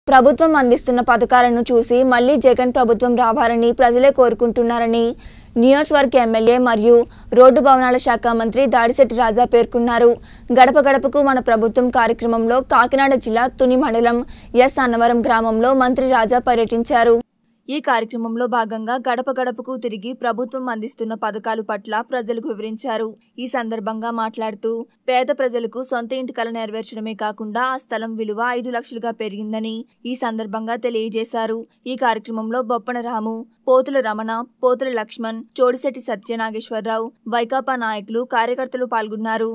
ప్రభుత్వం అందిస్తున్న పథకాలను చూసి మళ్లీ జగన్ ప్రభుత్వం రావాలని ప్రజలే కోరుకుంటున్నారని నియోజకవర్గ ఎమ్మెల్యే మరియు రోడ్డు భవనాల శాఖ మంత్రి దాడిశెట్టి రాజా పేర్కొన్నారు గడప గడపకు మన ప్రభుత్వం కార్యక్రమంలో కాకినాడ జిల్లా తుని మండలం ఎస్ అన్నవరం గ్రామంలో మంత్రి రాజా పర్యటించారు ఈ కార్యక్రమంలో భాగంగా గడప గడపకు తిరిగి ప్రభుత్వం అందిస్తున్న పథకాలు పట్ల ప్రజలకు వివరించారు ఈ సందర్భంగా మాట్లాడుతూ పేద ప్రజలకు సొంత ఇంటి కల నెరవేర్చడమే కాకుండా ఆ స్థలం విలువ ఐదు లక్షలుగా పెరిగిందని ఈ సందర్భంగా తెలియజేశారు ఈ కార్యక్రమంలో బొప్పన రాము పోతుల రమణ పోతుల లక్ష్మణ్ చోడిశెట్టి సత్యనాగేశ్వరరావు వైకాపా నాయకులు కార్యకర్తలు పాల్గొన్నారు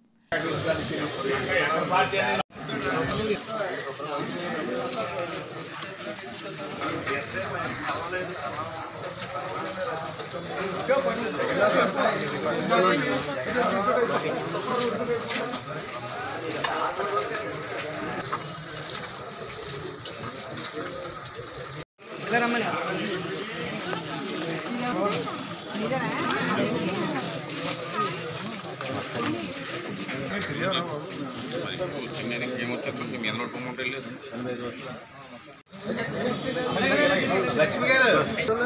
ఏమొచ్చింది మీద పట్టుకోమంటే లేదు లక్ష్మి గారు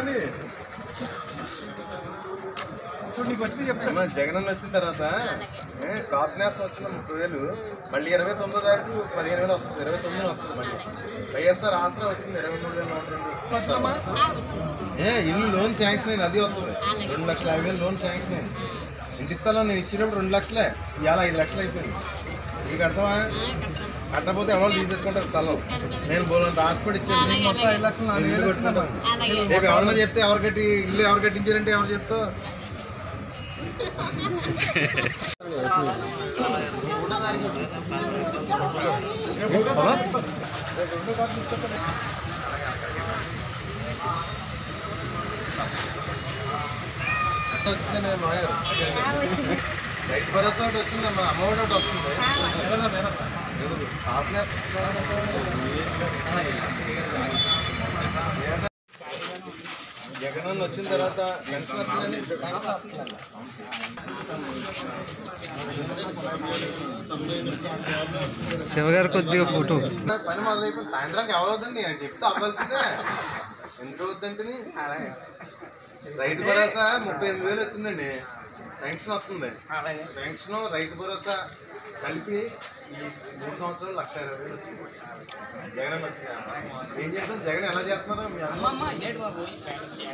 అమ్మా, జగన్ అన్న వచ్చిన తర్వాత ఏ, కాపు నేస్తం వచ్చిన ముప్పై వేలు మళ్ళీ ఇరవై తొమ్మిదో తారీఖు పదిహేను వేలు వస్తుంది ఇరవై తొమ్మిది వస్తుంది మళ్ళీ వైఎస్ఆర్ ఆసరా వచ్చింది ఇరవై మూడు వేల నూట రెండు ఏ ఇల్లు లోన్ శాంక్షన్ అయింది అది వస్తుంది రెండు లక్షల యాభై వేలు లోన్ శాంక్షన్ అయింది ఇంటి స్థలం నేను ఇచ్చినప్పుడు రెండు లక్షలే ఇవాళ ఐదు లక్షలు అయిపోయింది నీకు అర్థమా కట్టకపోతే ఎవరో తీసేసుకుంటారు స్థలం నేను బోలంత హాస్పిటల్ ఇచ్చాను మొత్తం ఐదు లక్షలు నాలుగు వేలు వచ్చిందమ్మా రేపు ఎవరన్నా చెప్తే ఎవరు కట్టి ఇల్లు ఎవరు కట్టించారంటే ఎవరు చెప్తావు వచ్చింది నేను మాయారు రైతు భరోసా ఒకటి వచ్చిందమ్మా అమ్మ ఒకటి ఒకటి వస్తుంది ఆఫ్నెస్ జగన్ అన్న వచ్చిన తర్వాత పెన్షన్ వస్తుందని శివగారు కొద్దిగా ఫోటో పని మొదలైపోయింది సాయంత్రానికి అవ్వదండి నేను చెప్తే అవ్వాల్సిందే ఎంత అవుద్దంటే రైతు భరోసా ముప్పై ఎనిమిది వేలు వచ్చిందండి పెన్షన్ వస్తుంది పెన్షన్ రైతు భరోసా కలిపి ఈ మూడు సంవత్సరాలు లక్ష ఇరవై వేలు వచ్చింది జగన్ అన్న వచ్చింది ఏం చేస్తాం జగన్ ఎలా చేస్తున్నారో మీ అమ్మ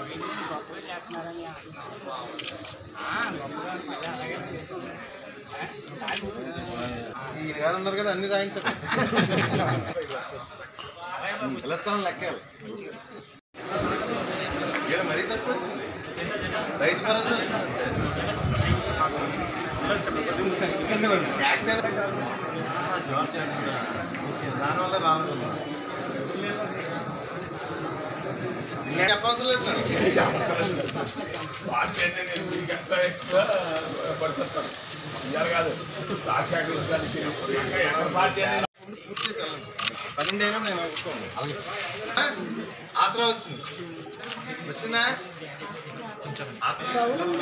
ఈ గారు ఉన్నారు కదా అన్ని రాయించారు పిలుస్తాను లెక్కాలి ఇక్కడ మరీ తక్కువ వచ్చింది రైతు భరోసా వచ్చింది ట్యాక్స్ ఎంత? ఆ, జాబ్ చేస్తున్నా. ఓకే, దానివల్ల రాను ఇంకా చెప్పవసరం లేదు నాకు. పూర్తి చేసి వెళ్ళండి. పన్నెండు అయినా నేను ఒప్పుకోను. ఆ? ఆసరా వచ్చింది వచ్చిందా ఆసరా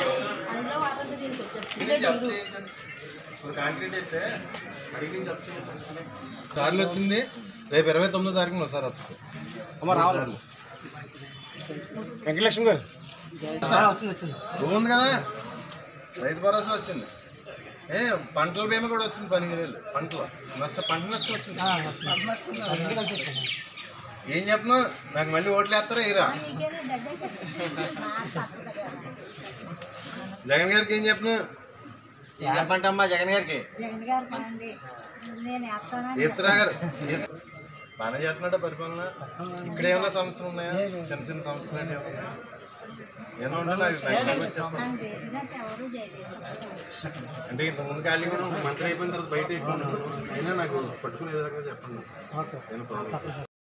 ఇది జప్ చేయించండి. ఇప్పుడు కాంక్రీట్ అయితే అడిగి జప్ చేయించండి సార్లు వచ్చింది రేపు ఇరవై తొమ్మిదో తారీఖున సార్ వస్తుంది వెంకటలక్ష్మి గారు బాగుంది కదా రైతు భరోసా వచ్చింది ఏ పంటల బీమా కూడా వచ్చింది పన్నెండు వేలు పంటలు నష్ట పంట నష్టం వచ్చింది ఏం చెప్పను నాకు మళ్ళీ ఓట్లు వేస్తారా ఇరా జగన్ గారికి ఏం చెప్పను పంటమ్మా జగన్ గారికి జగన్ గారు కాదండి నేను వేస్తానని ఈశ్వరా గారు ఈస్- బాగానే చేస్తున్నాడా పరిపాలన ఇక్కడ ఏమైనా సమస్యలు ఉన్నాయా చిన్న చిన్న సమస్యలు అంటే ఏమైనా ఉన్నాయా? ఏమైనా ఉంటే నాకు నాకు చెప్పండి నన్ను చేసినట్టు ఎవరు చేయలేదు అంటే ఇంత ముందు ఖాళీ కూడా మంత్రి అయిపోయిన తర్వాత బయట ఎక్కువ ఉన్నాను అయినా నాకు పట్టుకునే విధంగా చెప్పండి నేను